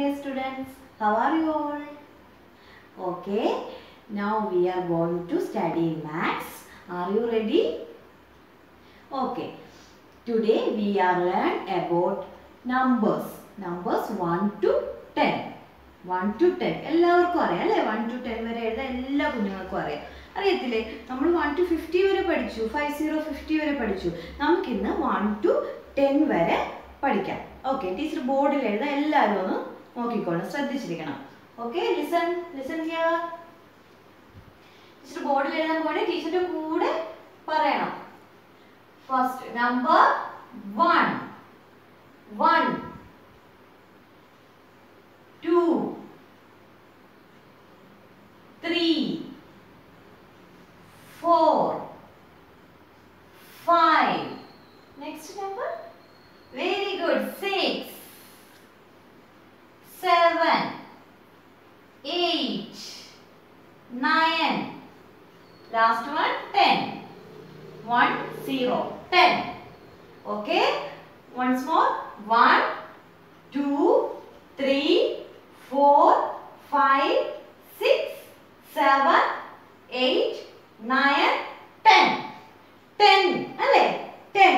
dear students. How are you all? Okay, now we are going to study maths. Are you ready? Okay, today we are learn about numbers. Numbers 1 to 10. 1 to 10 എല്ലാവർക്കും അറിയാം അല്ലേ 1 to 10 വരെ എഴുതാൻ എല്ലാ കുഞ്ഞുങ്ങൾക്കും അറിയാം അറിയത്തില്ലേ നമ്മൾ 1 to 50 വരെ പഠിച്ചു 50 50 വരെ പഠിച്ചു നമുക്കിന്ന് 1 to 10 വരെ പഠിക്കാം ഓക്കെ ടീച്ചർ ബോർഡിൽ എഴുതാൻ എല്ലാവരും ഒന്ന് നോക്കിക്കോണം ശ്രദ്ധിച്ചിരിക്കണം okay listen listen here teacher ബോർഡിൽ എഴുതാൻ പോണേ ടീച്ചറിന്റെ കൂടെ പറയണം first number one one two three four five next number very good six seven eight nine last one ten one zero ten okay once more one two three four five six seven eight nine ten ten അല്ലേ ten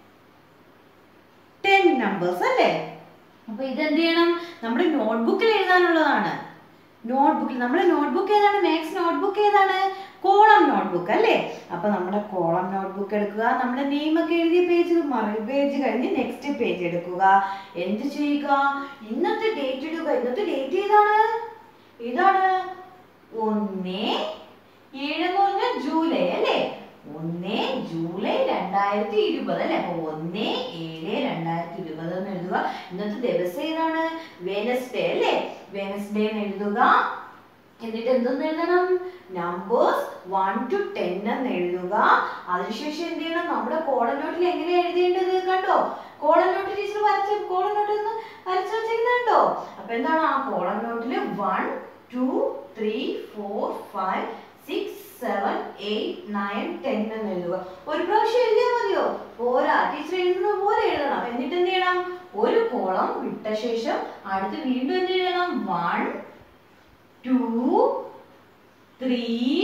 ten numbers അല്ലേ അപ്പൊ ഇതെന്ത് ചെയ്യണം നമ്മുടെ നോട്ട്ബുക്കിൽ എഴുതാനുള്ളതാണ് നോട്ട്ബുക്കിൽ നമ്മുടെ notebook ഏതാണ് maths notebook ഏതാണ് column notebook അല്ലേ അപ്പൊ നമ്മുടെ കോളം നോട്ട്ബുക്ക് എടുക്കുക നമ്മുടെ നെയിം ഒക്കെ എഴുതിയ പേജ് മറു പേജ് കഴിഞ്ഞ് നെക്സ്റ്റ് പേജ് എടുക്കുക എന്ത് ചെയ്യുക ഇന്നത്തെ ഡേറ്റ് ഇടുക ഇന്നത്തെ ഡേറ്റ് ഏതാണ് ഇതാണ് ഒന്ന് ഏഴ് എന്ന് പറഞ്ഞാൽ ജൂലൈ അല്ലേ ഒന്ന് ജൂലൈ രണ്ടായിരത്തി ഇരുപത് അല്ലെ അപ്പൊ ഒന്ന് ഏഴ് രണ്ടായിരത്തി ഇരുപത് എന്ന് എഴുതുക ഇന്നത്തെ ദിവസം ഏതാണ് വെനസ്ഡേ അല്ലേ വെനസ്ഡേ എന്ന് എഴുതുക എന്നിട്ട് എന്തെന്ന് എഴുതണം നമ്പേഴ്സ് വൺ ടു ടെൻ എന്ന് എഴുതുക അതിനുശേഷം എന്ത് ചെയ്യണം നമ്മുടെ കോളൻ നോട്ടിൽ എങ്ങനെ എഴുതേണ്ടത് കണ്ടോ കോളൻ നോട്ട് ടീച്ചർ വരച്ച കോളൻ നോട്ടിൽ നിന്ന് വരച്ചു വെച്ചിരിക്കുന്നുണ്ടോ അപ്പൊ എന്താണ് ആ കോളൻ നോട്ടിൽ one two three four five six seven eight nine ten എന്ന് എഴുതുക ഒരു പ്രാവശ്യം എഴുതിയാൽ മതിയോ പോരാ ടീച്ചർ എഴുതുന്ന പോലെ എഴുതണം എന്നിട്ട് എന്ത് ചെയ്യണം ഒരു കോളം വിട്ട ശേഷം അടുത്ത് വീണ്ടും എന്ത് ചെയ്യണം one two three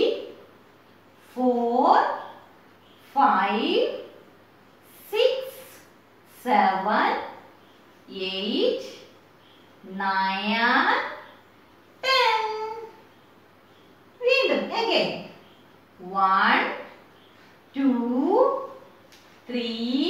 four five six seven eight nine ten വീണ്ടും again one two three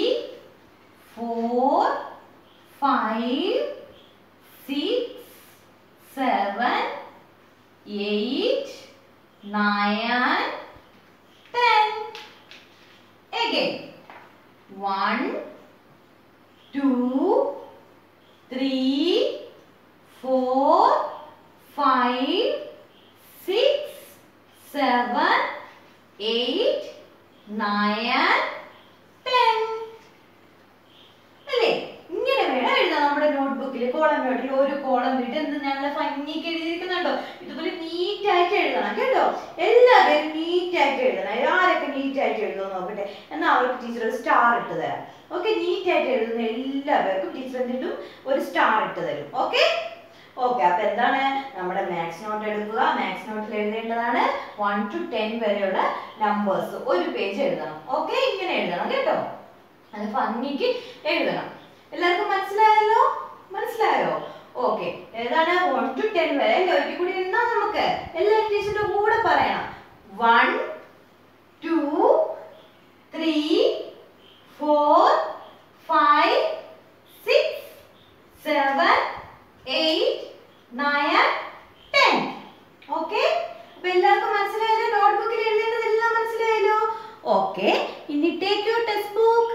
four five six seven eight nine ten again one two three four five six seven eight nine ten അല്ലേ ഇങ്ങനെ വേണം എഴുതാൻ നമ്മുടെ നോട്ട്ബുക്കിൽ column നോട്ടിൽ ഒരു column വിട്ട് എന്ത് ഞങ്ങൾ ഭംഗിക്ക് എഴുതിയിരിക്കുന്നുണ്ടോ ഇതുപോലെ നീറ്റ് ആയിട്ട് എഴുതണം കേട്ടോ എല്ലാവരും നീറ്റ് ആയിട്ട് എഴുതണം ആരൊക്കെ നീറ്റ് ആയിട്ട് എഴുതുമോ നോക്കട്ടെ എന്നാൽ അവർക്ക് ടീച്ചർ ഒരു സ്റ്റാർ ഇട്ട് തരാം ഓക്കെ നീറ്റ് ആയിട്ട് എഴുതുന്ന എല്ലാവർക്കും ടീച്ചർ എന്തിട്ടും ഒരു സ്റ്റാർ ഇട്ട് തരും ഓക്കെ ഓക്കെ അപ്പൊ എന്താണ് നമ്മുടെ മാത്സ് നോട്ട് എടുക്കുക മാത്സ് നോട്ടിൽ എഴുതേണ്ടതാണ് വൺ ടു ടെൻ വരെയുള്ള നമ്പേഴ്സ് ഒരു പേജ് എഴുതണം ഓക്കെ ഇങ്ങനെ എഴുതണം കേട്ടോ അത് ഭംഗിക്ക് എഴുതണം എല്ലാവർക്കും മനസ്സിലായല്ലോ മനസ്സിലായോ ഓക്കെ ഏതാണ് വൺ ടു ടെൻ വരെ അല്ലേ ഒരിക്കൽ കൂടി എണ്ണാം നമുക്ക് എല്ലാവരും ടീച്ചറിന്റെ കൂടെ പറയണം one two three four five six seven eight nine ten okay അപ്പൊ എല്ലാവർക്കും മനസ്സിലായല്ലോ നോട്ട്ബുക്കിൽ എഴുതേണ്ടതെല്ലാം മനസ്സിലായല്ലോ ഓക്കെ ഇനി ടേക്ക് യുവർ ടെക്സ്റ്റ് ബുക്ക്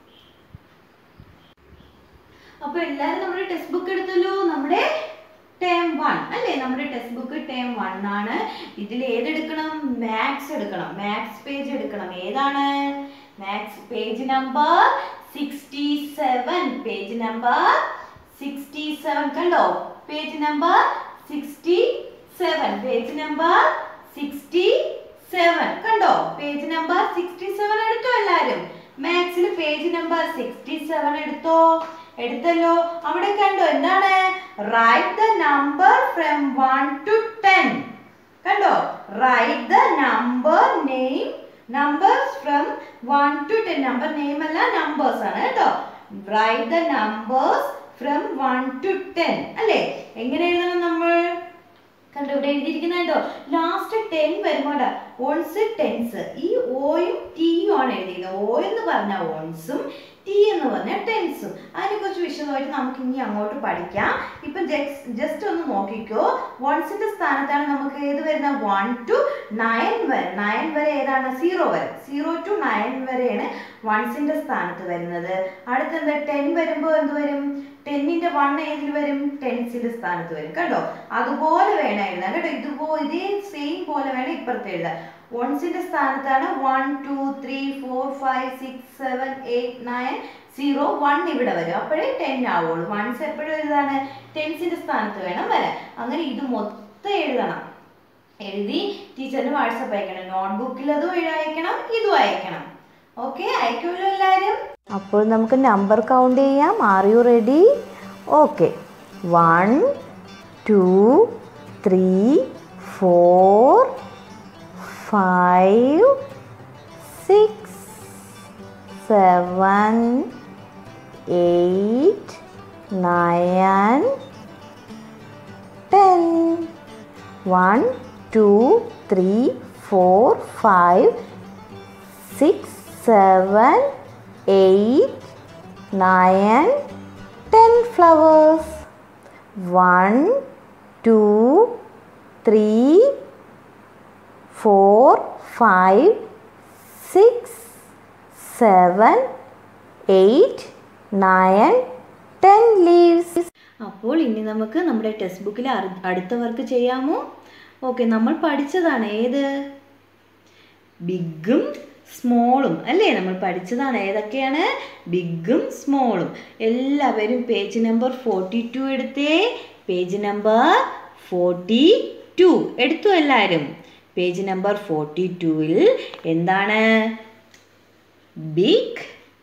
അപ്പൊ എല്ലാരും നമ്മുടെ ടെക്സ്റ്റ് ബുക്ക് എടുത്തല്ലോ നമ്മുടെ ടേം വൺ അല്ലേ നമ്മുടെ ടെക്സ്റ്റ് ബുക്ക് ടേം വൺ ആണ് ഇതിൽ ഏതെടുക്കണം മാത്സ് എടുക്കണം മാത്സ് പേജ് എടുക്കണം ഏതാണ് maths page number sixty seven page number sixty seven കണ്ടോ page number sixty seven page number sixty seven കണ്ടോ പേജ് നമ്പർ സിക്സ്റ്റി സെവൻ എടുത്തോ എല്ലാരും മാത്സിൽ പേജ് നമ്പർ സിക്സ്റ്റി സെവൻ എടുത്തോ എടുത്തല്ലോ അവിടെ കണ്ടോ എന്താണ് write the number from one to ten കണ്ടോ write the number name numbers from one to ten number name അല്ല നമ്പേഴ്സ് ആണ് കേട്ടോ write the numbers from one to ten അല്ലേ എങ്ങനെ എഴുതണം നമ്മൾ കണ്ടോ ഇവിടെ എഴുതിയിരിക്കുന്നത് കണ്ടോ ലാസ്റ്റ് ടെൻ വരുമ്പോൾ ഓൺസ് ടെൻസ് ഈ ഓയും ടിയും ആണ് എഴുതിയിരിക്കുന്നത് ഓ എന്ന് പറഞ്ഞാൽ ഓൺസും ടി എന്ന് പറഞ്ഞാൽ ടെൻസും അതിനെക്കുറിച്ച് വിശദമായിട്ട് നമുക്ക് ഇനി അങ്ങോട്ട് പഠിക്കാം ഇപ്പം ജസ്റ്റ് ഒന്ന് നോക്കിക്കോ വൺസിന്റെ സ്ഥാനത്താണ് നമുക്ക് ഏത് വരുന്ന വൺ ടു നയൻ വരെ നയൻ വരെ ഏതാണ് സീറോ വരെ സീറോ ടു നയൻ വരെയാണ് വൺസിന്റെ സ്ഥാനത്ത് വരുന്നത് അടുത്തെന്താ ടെൻ വരുമ്പോൾ എന്ത് വരും ടെന്നിന്റെ വൺ ഏതിൽ വരും ടെൻസിന്റെ സ്ഥാനത്ത് വരും കേട്ടോ അതുപോലെ വേണം എഴുതാൻ കേട്ടോ ഇതുപോലെ ഇതേ സെയിം പോലെ വേണം ഇപ്പുറത്ത് എഴുതാൻ വൺസിന്റെ സ്ഥാനത്താണ് one two three four five six seven eight nine zero one ഇവിടെ വരും അപ്പോഴേ ടെൻ ആവുള്ളൂ വൺസ് എപ്പോഴും എഴുതാണ് ടെൻസിന്റെ സ്ഥാനത്ത് വേണം വരാൻ അങ്ങനെ ഇത് മൊത്തം എഴുതണം എഴുതി ടീച്ചറിന് വാട്സപ്പ് അയക്കണം നോട്ട്ബുക്കിൽ അതും അയക്കണം ഇതും അയക്കണം ഓക്കെ അയക്കുമല്ലോ എല്ലാവരും അപ്പോൾ നമുക്ക് നമ്പർ കൗണ്ട് ചെയ്യാം are you ready okay one two three four five six seven eight nine ten one two three four five six seven, eight, nine, ten flowers. One, two, three, four, five, six, seven, eight, nine, ten leaves. അപ്പോൾ ഇനി നമുക്ക് നമ്മുടെ text ബുക്കിൽ അടുത്ത work ചെയ്യാമോ okay നമ്മൾ പഠിച്ചതാണ് ഏത് ബിഗും സ്മോളും അല്ലേ നമ്മൾ പഠിച്ചതാണ് ഏതൊക്കെയാണ് ബിഗും സ്മോളും എല്ലാവരും പേജ് നമ്പർ ഫോർട്ടി ടു എടുത്തേ പേജ് നമ്പർ ഫോർട്ടി ടു എടുത്തു എല്ലാവരും പേജ് നമ്പർ ഫോർട്ടി ടുവിൽ എന്താണ് ബിഗ്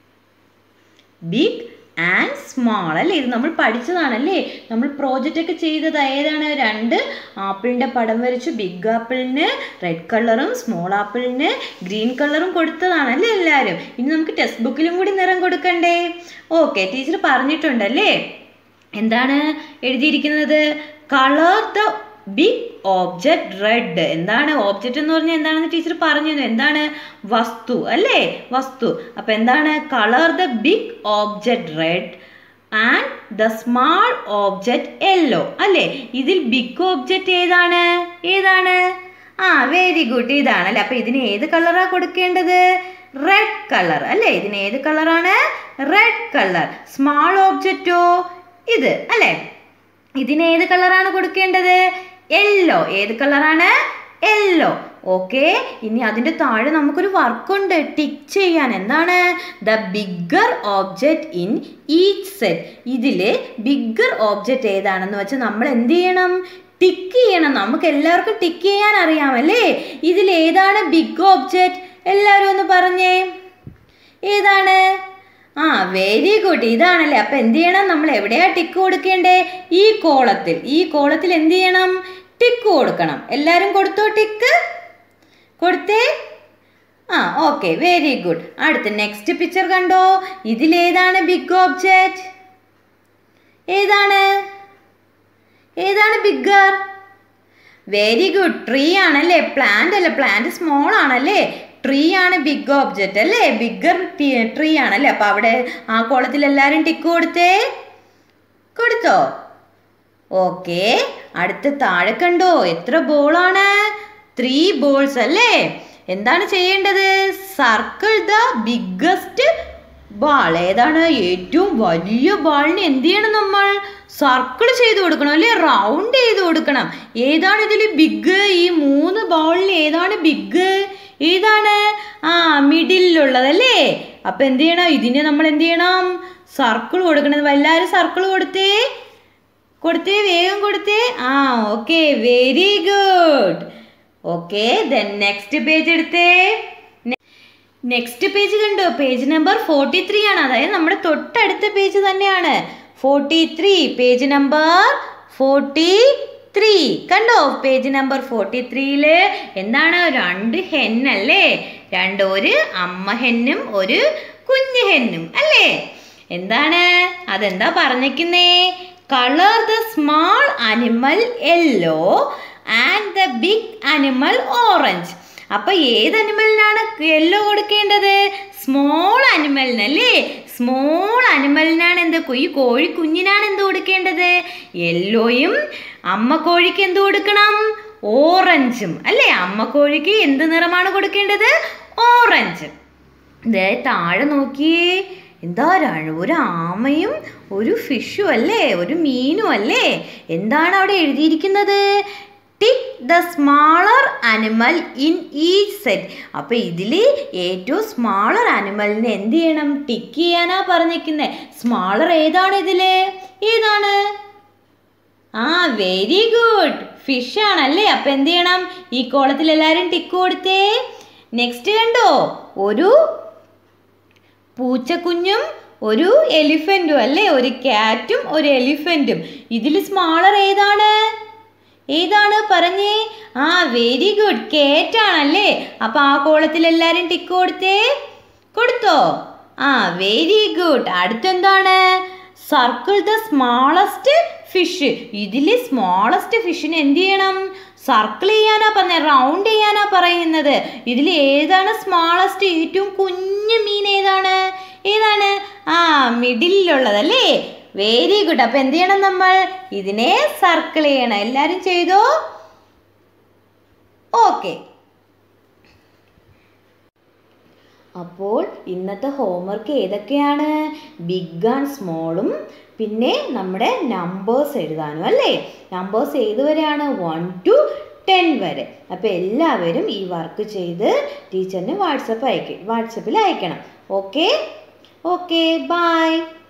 ബിഗ് ആൻഡ് സ്മാൾ അല്ലേ ഇത് നമ്മൾ പഠിച്ചതാണല്ലേ നമ്മൾ പ്രോജക്റ്റ് ഒക്കെ ചെയ്തത് ഏതാണ് രണ്ട് ആപ്പിളിൻ്റെ പടം വരച്ചു ബിഗ് ആപ്പിളിന് റെഡ് കളറും സ്മോൾ ആപ്പിളിന് ഗ്രീൻ കളറും കൊടുത്തതാണല്ലേ എല്ലാവരും ഇനി നമുക്ക് ടെക്സ്റ്റ് ബുക്കിലും കൂടി നിറം കൊടുക്കണ്ടേ ഓക്കെ ടീച്ചർ പറഞ്ഞിട്ടുണ്ടല്ലേ എന്താണ് എഴുതിയിരിക്കുന്നത് colour the big object red എന്താണ് ഓബ്ജക്റ്റ് എന്ന് പറഞ്ഞാൽ എന്താണെന്ന് ടീച്ചർ പറഞ്ഞു എന്താണ് വസ്തു അല്ലേ വസ്തു അപ്പൊ എന്താണ് colour the big object red and the small object yellow അല്ലേ ഇതിൽ ബിഗ് ഓബ്ജക്റ്റ് ഏതാണ് ഏതാണ് ആ വെരി ഗുഡ് ഇതാണ് അല്ലേ അപ്പൊ ഇതിന് ഏത് കളറാ കൊടുക്കേണ്ടത് റെഡ് കളർ അല്ലേ ഇതിന് ഏത് കളറാണ് റെഡ് കളർ സ്മാൾ ഓബ്ജക്റ്റോ ഇത് അല്ലേ ഇതിന് ഏത് കളറാണ് കൊടുക്കേണ്ടത് യെല്ലോ ഏത് കളറാണ് യെല്ലോ ഓക്കെ ഇനി അതിൻ്റെ താഴെ നമുക്കൊരു വർക്കുണ്ട് ടിക്ക് ചെയ്യാൻ എന്താണ് the bigger object in each set ഇതിൽ ബിഗ്ഗർ ഓബ്ജക്റ്റ് ഏതാണെന്ന് വെച്ചാൽ നമ്മൾ എന്ത് ചെയ്യണം ടിക്ക് ചെയ്യണം നമുക്ക് എല്ലാവർക്കും ടിക്ക് ചെയ്യാൻ അറിയാമല്ലേ ഇതിൽ ഏതാണ് ബിഗ് ഓബ്ജക്റ്റ് എല്ലാവരും ഒന്ന് പറഞ്ഞേ ഏതാണ് ആ വെരി ഗുഡ് ഇതാണല്ലേ അപ്പൊ എന്ത് ചെയ്യണം നമ്മൾ എവിടെയാ ടിക്ക് കൊടുക്കേണ്ടേ ഈ കോളത്തിൽ ഈ കോളത്തിൽ എന്ത് ചെയ്യണം ടിക്ക് കൊടുക്കണം എല്ലാരും കൊടുത്തോ ടിക്ക് കൊടുത്തേ ആ ഓക്കെ വെരി ഗുഡ് അടുത്ത നെക്സ്റ്റ് പിക്ചർ കണ്ടോ ഇതിലേതാണ് ബിഗ് ഓബ്ജക്റ്റ് ഏതാണ് ഏതാണ് ബിഗ്ഗർ വെരി ഗുഡ് ട്രീ ആണല്ലേ പ്ലാന്റ് അല്ല പ്ലാന്റ് സ്മോൾ ആണല്ലേ ട്രീ ആണ് ബിഗ് ഓബ്ജക്റ്റ് അല്ലേ ബിഗ്ഗർ ട്രീ ആണല്ലേ അപ്പൊ അവിടെ ആ കോളത്തിൽ എല്ലാവരും ടിക്ക് കൊടുത്തേ കൊടുത്തോ ഓക്കെ അടുത്ത താഴെ കണ്ടോ എത്ര ബോളാണ് ത്രീ ബോൾസ് അല്ലേ എന്താണ് ചെയ്യേണ്ടത് സർക്കിൾ ദ ബിഗ്ഗസ്റ്റ് ബാൾ ഏതാണ് ഏറ്റവും വലിയ ബാളിന് എന്ത് ചെയ്യണം നമ്മൾ സർക്കിൾ ചെയ്ത് കൊടുക്കണം അല്ലേ റൗണ്ട് ചെയ്ത് കൊടുക്കണം ഏതാണ് ഇതിൽ ബിഗ് ഈ മൂന്ന് ബോളിൽ ഏതാണ് ബിഗ് ഏതാണ് ആ മിഡിലുള്ളതല്ലേ അപ്പൊ എന്ത് ചെയ്യണം ഇതിന് നമ്മൾ എന്ത് ചെയ്യണം സർക്കിൾ കൊടുക്കണം എല്ലാവരും സർക്കിൾ കൊടുത്തേ കൊടുത്തേ വേഗം കൊടുത്തേ ആ okay very good okay then next page എടുത്തേ നെക്സ്റ്റ് പേജ് കണ്ടോ പേജ് നമ്പർ ഫോർട്ടി ത്രീ ആണ് അതായത് നമ്മുടെ തൊട്ടടുത്ത പേജ് തന്നെയാണ് forty three page number forty three കണ്ടോ പേജ് നമ്പർ ഫോർട്ടി ത്രീയില് എന്താണ് രണ്ട് ഹെന്നല്ലേ രണ്ട് ഒരു അമ്മ ഹെന്നും ഒരു കുഞ്ഞു ഹെന്നും അല്ലേ എന്താണ് അതെന്താ പറഞ്ഞിരിക്കുന്നേ colour the small animal yellow and the big animal orange അപ്പൊ ഏത് അനിമലിനാണ് യെല്ലോ കൊടുക്കേണ്ടത് സ്മോൾ അനിമലിനല്ലേ സ്മോൾ അനിമലിനാണ് എന്ത് ഈ കോഴി കുഞ്ഞിനാണ് എന്ത് കൊടുക്കേണ്ടത് യെല്ലോയും അമ്മ കോഴിക്ക് എന്ത് കൊടുക്കണം ഓറഞ്ചും അല്ലേ അമ്മ കോഴിക്ക് എന്ത് നിറമാണ് കൊടുക്കേണ്ടത് ഓറഞ്ച് ദേ താഴെ നോക്കിയേ എന്താ ര- ഒരു ആമയും ഒരു ഫിഷും അല്ലേ ഒരു മീനും അല്ലേ എന്താണ് അവിടെ എഴുതിയിരിക്കുന്നത് tick the smaller animal in each set അപ്പൊ ഇതിൽ ഏറ്റവും സ്മാളർ അനിമലിനെ എന്ത് ചെയ്യണം ടിക്ക് ചെയ്യാനാ പറഞ്ഞിരിക്കുന്നത് സ്മാളർ ഏതാണ് ഇതില് ഏതാണ് ആ വെരി ഗുഡ് ഫിഷ് ആണല്ലേ അപ്പൊ എന്ത് ചെയ്യണം ഈ കോളത്തിൽ എല്ലാവരും ടിക്ക് കൊടുത്തേ നെക്സ്റ്റ് കണ്ടോ ഒരു പൂച്ചക്കുഞ്ഞും ഒരു എലിഫൻറ്റും അല്ലേ ഒരു ക്യാറ്റും ഒരു എലിഫൻറ്റും ഇതിൽ സ്മാളർ ഏതാണ് ഏതാണ് പറഞ്ഞേ ആ വെരി ഗുഡ് കേറ്റാണല്ലേ അപ്പൊ ആ കോളത്തിൽ എല്ലാരും ടിക്ക് കൊടുത്തേ കൊടുത്തോ ആ വെരി ഗുഡ് അടുത്തെന്താണ് സർക്കിൾ ദ സ്മാളസ്റ്റ് ഫിഷ് ഇതിൽ സ്മാളസ്റ്റ് ഫിഷിന് എന്ത് ചെയ്യണം സർക്കിൾ ചെയ്യാനാ പറഞ്ഞ റൗണ്ട് ചെയ്യാനാ പറയുന്നത് ഇതിൽ ഏതാണ് സ്മാളസ്റ്റ് ഏറ്റവും കുഞ്ഞു മീൻ ഏതാണ് ഏതാണ് ആ മിഡിലുള്ളതല്ലേ വെരി ഗുഡ് അപ്പൊ എന്ത് ചെയ്യണം നമ്മൾ ഇതിനെ സർക്കിൾ ചെയ്യണം എല്ലാരും ചെയ്തോ ഓക്കെ അപ്പോൾ ഇന്നത്തെ ഹോംവർക്ക് ഏതൊക്കെയാണ് ബിഗ് ആൻഡ് സ്മോളും പിന്നെ നമ്മുടെ നമ്പേഴ്സ് എഴുതാനും അല്ലേ നമ്പേഴ്സ് ഏതുവരെയാണ് വൺ ടു ടെൻ വരെ അപ്പോൾ എല്ലാവരും ഈ വർക്ക് ചെയ്ത് ടീച്ചറിന് വാട്സപ്പ് അയക്കും വാട്സപ്പിൽ അയക്കണം ഓക്കെ ഓക്കെ ബൈ